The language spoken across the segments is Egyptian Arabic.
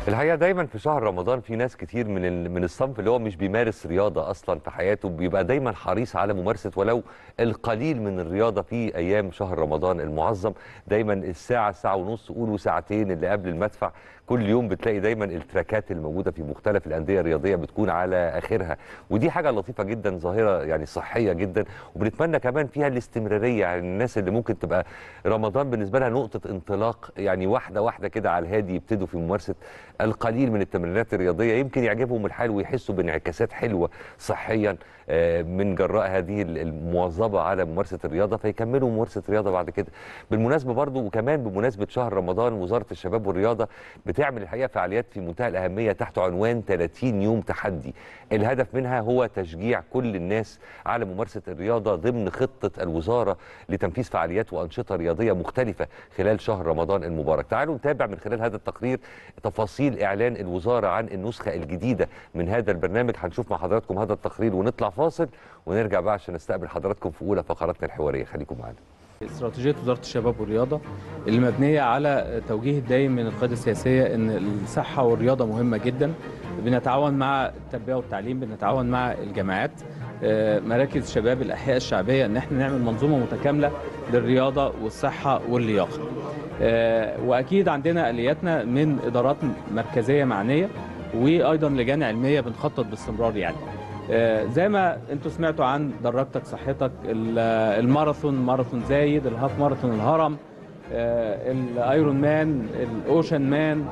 الحقيقه دايما في شهر رمضان في ناس كتير من ال- من الصنف اللي هو مش بيمارس رياضه اصلا في حياته بيبقى دايما حريص على ممارسه ولو القليل من الرياضه في ايام شهر رمضان المعظم دايما الساعه ساعه ونص قولوا ساعتين اللي قبل المدفع كل يوم بتلاقي دايما التراكات الموجوده في مختلف الانديه الرياضيه بتكون على اخرها ودي حاجه لطيفه جدا ظاهره يعني صحيه جدا وبنتمنى كمان فيها الاستمراريه يعني الناس اللي ممكن تبقى رمضان بالنسبه لها نقطه انطلاق يعني واحده واحده كده على الهادي يبتدوا في ممارسه القليل من التمرينات الرياضيه يمكن يعجبهم الحال ويحسوا بانعكاسات حلوه صحيا آه، من جراء هذه المواظبه على ممارسه الرياضه فيكملوا ممارسه الرياضه بعد كده بالمناسبه برضو وكمان بمناسبه شهر رمضان وزاره الشباب والرياضه بتعمل الحقيقه فعاليات في منتهى الاهميه تحت عنوان 30 يوم تحدي الهدف منها هو تشجيع كل الناس على ممارسه الرياضه ضمن خطه الوزاره لتنفيذ فعاليات وانشطه رياضيه مختلفه خلال شهر رمضان المبارك تعالوا نتابع من خلال هذا التقرير تفاصيل اعلان الوزاره عن النسخه الجديده من هذا البرنامج هنشوف مع حضراتكم هذا التقرير ونطلع فاصل ونرجع بقى عشان نستقبل حضراتكم في اولى فقراتنا الحواريه خليكم معانا استراتيجيه وزاره الشباب والرياضه اللي مبنيه على توجيه الدايم من القياده السياسيه ان الصحه والرياضه مهمه جدا بنتعاون مع التربيه والتعليم بنتعاون مع الجامعات آه، مراكز شباب الاحياء الشعبيه ان احنا نعمل منظومه متكامله للرياضه والصحه واللياقه آه، واكيد عندنا الياتنا من ادارات مركزيه معنيه وايضا لجان علميه بنخطط باستمرار يعني آه، زي ما انتوا سمعتوا عن دراجتك صحتك ال- الماراثون ماراثون زايد الهاف ماراثون الهرم آه، الايرون مان الاوشن مان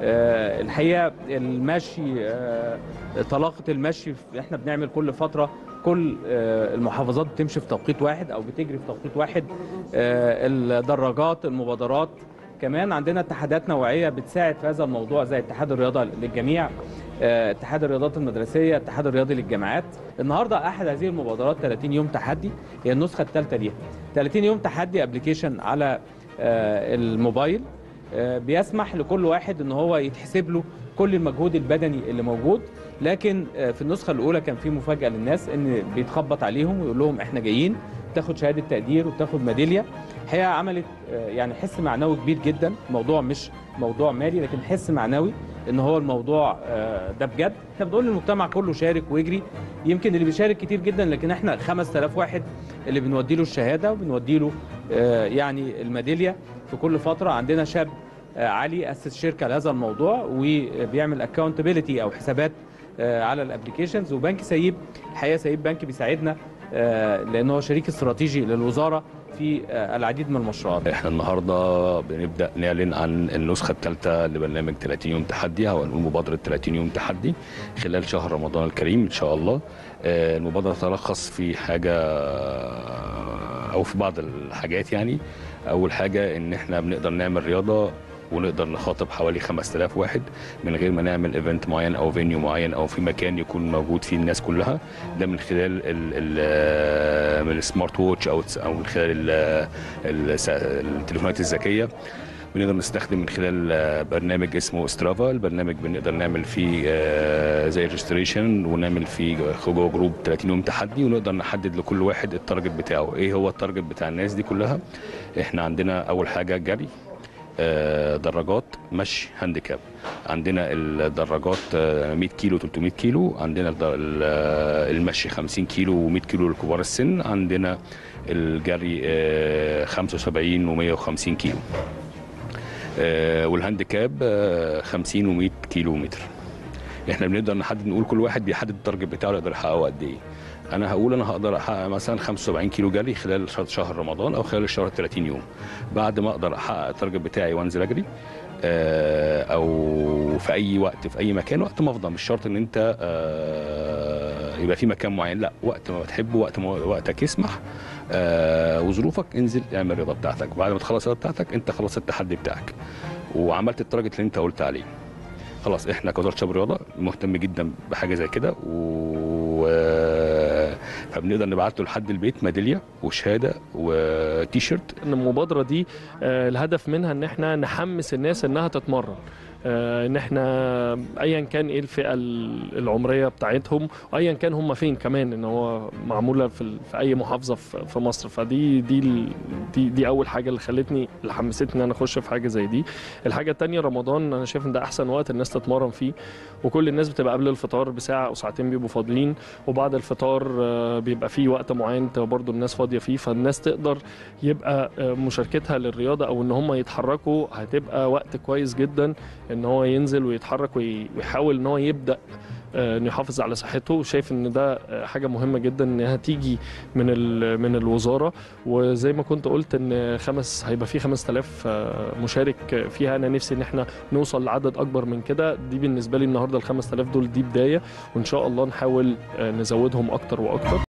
آه، الحقيقه المشي آه، طلاقه المشي في- احنا بنعمل كل فتره كل آه، المحافظات بتمشي في توقيت واحد او بتجري في توقيت واحد آه، الدراجات المبادرات كمان عندنا اتحادات نوعيه بتساعد في هذا الموضوع زي اتحاد الرياضه للجميع آه، اتحاد الرياضات المدرسيه الاتحاد الرياضي للجامعات النهارده احد هذه المبادرات 30 يوم تحدي هي النسخه الثالثه ليها 30 يوم تحدي ابلكيشن على آه، الموبايل آه، بيسمح لكل واحد ان هو يتحسب له كل المجهود البدني اللي موجود لكن آه، في النسخه الاولى كان في مفاجاه للناس ان بيتخبط عليهم ويقول لهم احنا جايين تاخد شهاده تقدير وتاخد ميداليه الحقيقه عملت آه، يعني حس معنوي كبير جدا الموضوع مش موضوع مالي لكن حس معنوي ان هو الموضوع آه، ده بجد احنا بنقول للمجتمع كله شارك واجري يمكن اللي بيشارك كتير جدا لكن احنا 5000 واحد اللي بنودي له الشهاده وبنودي له آه، يعني الميداليه في كل فتره عندنا شاب آه، علي اسس شركه لهذا الموضوع وبيعمل اكونتابيلتي او حسابات آه، على الابلكيشنز وبنك سيب الحقيقه سيب بنك بيساعدنا آه، لان هو شريك استراتيجي للوزاره في آه، العديد من المشروعات احنا النهارده بنبدا نعلن عن النسخه الثالثه لبرنامج 30 يوم تحدي او نقول مبادره 30 يوم تحدي خلال شهر رمضان الكريم ان شاء الله آه، المبادره تتلخص في حاجه او في بعض الحاجات يعني اول حاجه ان احنا بنقدر نعمل رياضه ونقدر نخاطب حوالي 5000 واحد من غير ما نعمل ايفنت معين او فينيو معين او في مكان يكون موجود فيه الناس كلها ده من خلال ال ال من السمارت ووتش او او من خلال ال- الس- التليفونات الذكيه بنقدر نستخدم من خلال آه، برنامج اسمه استرافا البرنامج بنقدر نعمل فيه آه، زي ريجستريشن ونعمل فيه جوه جروب 30 يوم تحدي ونقدر نحدد لكل واحد التارجت بتاعه ايه هو التارجت بتاع الناس دي كلها احنا عندنا اول حاجه جري آه، دراجات مشي هانديكاب عندنا الدراجات آه، 100 كيلو 300 كيلو عندنا الد- ال- آه، المشي 50 كيلو و100 كيلو لكبار السن عندنا الجري آه، 75 و150 كيلو آه، والهانديكاب آه، 50 و100 كيلو متر احنا بنقدر نحدد نقول كل واحد بيحدد التارجت بتاعه يقدر يحققه قد ايه انا هقول انا هقدر احقق مثلا 75 كيلو جري خلال شهر- شهر رمضان او خلال الشهر 30 يوم بعد ما اقدر احقق التارجت بتاعي وانزل اجري آه، او في اي وقت في اي مكان وقت ما افضى مش شرط ان انت آه، يبقى في مكان معين لا وقت ما تحب وقت ما وقتك يسمح آه، وظروفك انزل اعمل الرياضه بتاعتك بعد ما تخلص الرياضه بتاعتك انت خلصت التحدي بتاعك وعملت التارجت اللي انت قلت عليه خلاص احنا كوزاره شباب الرياضه مهتم جدا بحاجه زي كده و فبنقدر نبعت له لحد البيت ميداليه وشهاده وتي شيرت ان المبادره دي آه، الهدف منها ان احنا نحمس الناس انها تتمرن آه، ان احنا ايا كان ايه الفئه ال- العمريه بتاعتهم وايا كان هم فين كمان ان هو معموله في, ال- في اي محافظه في في مصر فدي دي ال- دي دي اول حاجه اللي خلتني اللي حمستني ان انا اخش في حاجه زي دي الحاجه التانية رمضان انا شايف ان ده احسن وقت الناس تتمرن فيه وكل الناس بتبقى قبل الفطار بساعه او ساعتين بيبقوا فاضيين وبعد الفطار آه، بيبقى فيه وقت معين تبقى برضو الناس فاضيه فيه فالناس تقدر يبقى آه، مشاركتها للرياضه او ان هم يتحركوا هتبقى وقت كويس جدا ان هو ينزل ويتحرك وي- ويحاول ان هو يبدا آه، انه يحافظ على صحته وشايف ان ده آه، حاجه مهمه جدا انها تيجي من ال- من الوزاره وزي ما كنت قلت ان خمس هيبقى في 5000 آه، مشارك فيها انا نفسي ان احنا نوصل لعدد اكبر من كده دي بالنسبه لي النهارده ال 5000 دول دي بدايه وان شاء الله نحاول آه، نزودهم اكتر واكتر